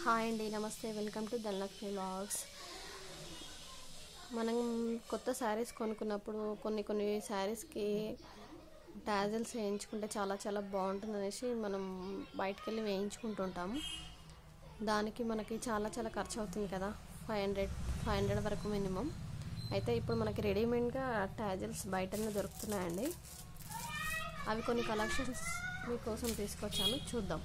hi అండి నమస్తే welcome to Dhanalakshmi vlogs మనం కొత్త శారీస్ కొనుక్కున్నప్పుడు కొన్ని కొన్ని శారీస్కి టాజల్స్ వేయించుకుంటే చాలా చాలా బాగుంటుంది అనేసి మనం బయటకు వెళ్ళి వేయించుకుంటుంటాము దానికి మనకి చాలా చాలా ఖర్చు అవుతుంది కదా ఫైవ్ హండ్రెడ్ ఫైవ్ హండ్రెడ్ వరకు మినిమం అయితే ఇప్పుడు మనకి రెడీమేడ్గా టాజల్స్ బయటనే దొరుకుతున్నాయండి అవి కొన్ని కలెక్షన్స్ మీకోసం తీసుకొచ్చాను చూద్దాం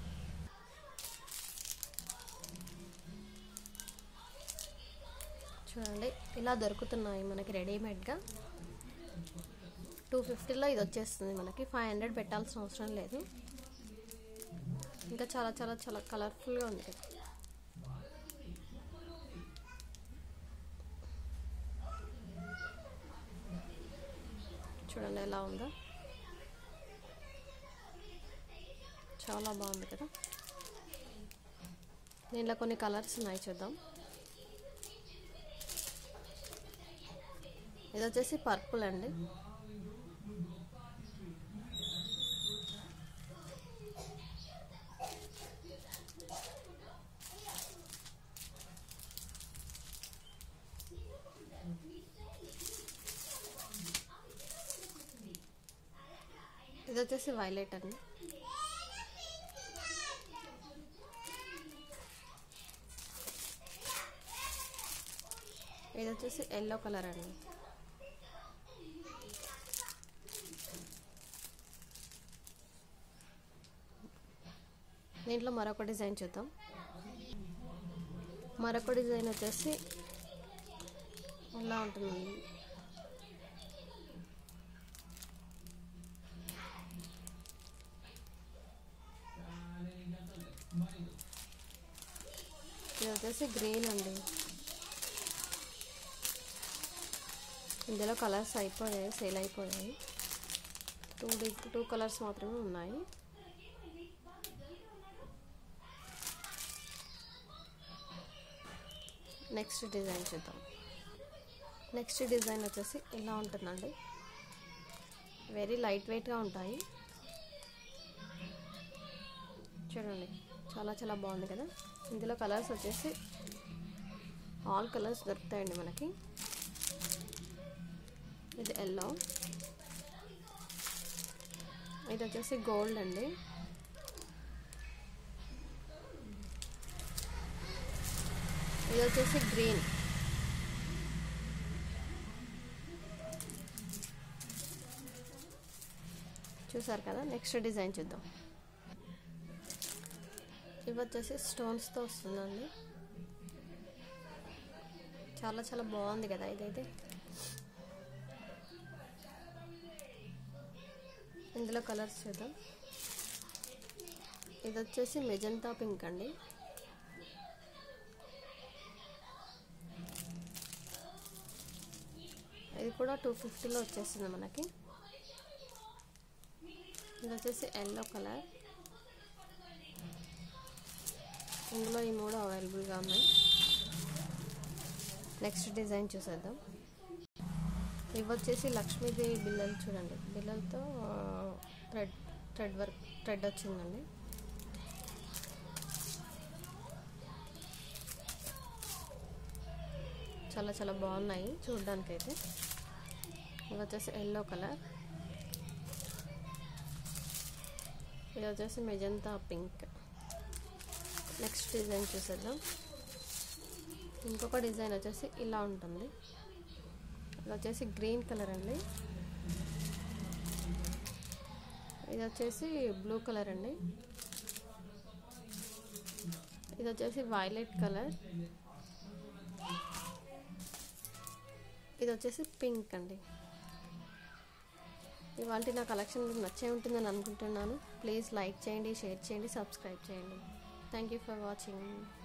చూడండి ఇలా దొరుకుతున్నాయి మనకి రెడీమేడ్గా టూ ఫిఫ్టీలో ఇది వచ్చేస్తుంది మనకి ఫైవ్ హండ్రెడ్ పెట్టాల్సిన అవసరం లేదు ఇంకా చాలా చాలా చాలా కలర్ఫుల్గా ఉంది కదా చూడండి ఎలా ఉందో చాలా బాగుంది కదా దీంట్లో కొన్ని కలర్స్ ఉన్నాయి చూద్దాం ఇది వచ్చేసి పర్పుల్ అండి ఇది వచ్చేసి వైలెట్ అండి ఇది వచ్చేసి ఎల్లో కలర్ అండి దీంట్లో మరొక డిజైన్ చూద్దాం మరొక డిజైన్ వచ్చేసి ఇలా ఉంటుంది ఇది వచ్చేసి గ్రీన్ అండి ఇందులో కలర్స్ అయిపోయాయి సేల్ అయిపోయాయి టూ డి టూ కలర్స్ మాత్రమే ఉన్నాయి నెక్స్ట్ డిజైన్ చూద్దాం నెక్స్ట్ డిజైన్ వచ్చేసి ఇలా ఉంటుందండి వెరీ లైట్ వెయిట్గా ఉంటాయి చూడండి చాలా చాలా బాగుంది కదా ఇందులో కలర్స్ వచ్చేసి ఆల్ కలర్స్ దొరుకుతాయండి మనకి ఇది ఎల్లో ఇది వచ్చేసి గోల్డ్ అండి ఇది వచ్చేసి గ్రీన్ చూసారు కదా నెక్స్ట్ డిజైన్ చూద్దాం ఇవి వచ్చేసి స్టోన్స్తో వస్తుందండి చాలా చాలా బాగుంది కదా ఇదైతే ఇందులో కలర్స్ చూద్దాం ఇది వచ్చేసి మెజంతా పింక్ అండి ఇది కూడా టూ ఫిఫ్టీలో వచ్చేస్తుంది మనకి ఇది వచ్చేసి ఎల్లో కలర్ ఇందులో ఈ మూడు అవైలబుల్గా ఉన్నాయి నెక్స్ట్ డిజైన్ చూసేద్దాం ఇవి వచ్చేసి లక్ష్మీదేవి బిల్లలు చూడండి బిల్లలతో థ్రెడ్ థ్రెడ్ వర్క్ థ్రెడ్ వచ్చిందండి చాలా చాలా బాగున్నాయి చూడడానికైతే ఇవి వచ్చేసి ఎల్లో కలర్ ఇది వచ్చేసి మెజంతా పింక్ నెక్స్ట్ డిజైన్ చూసేద్దాం ఇంకొక డిజైన్ వచ్చేసి ఇలా ఉంటుంది ఇది వచ్చేసి గ్రీన్ కలర్ అండి ఇది వచ్చేసి బ్లూ కలర్ అండి ఇది వచ్చేసి వైలెట్ కలర్ ఇది వచ్చేసి పింక్ అండి ఇవాళ నా కలెక్షన్ మీకు నచ్చే ఉంటుందని అనుకుంటున్నాను ప్లీజ్ లైక్ చేయండి షేర్ చేయండి సబ్స్క్రైబ్ చేయండి థ్యాంక్ యూ ఫర్ వాచింగ్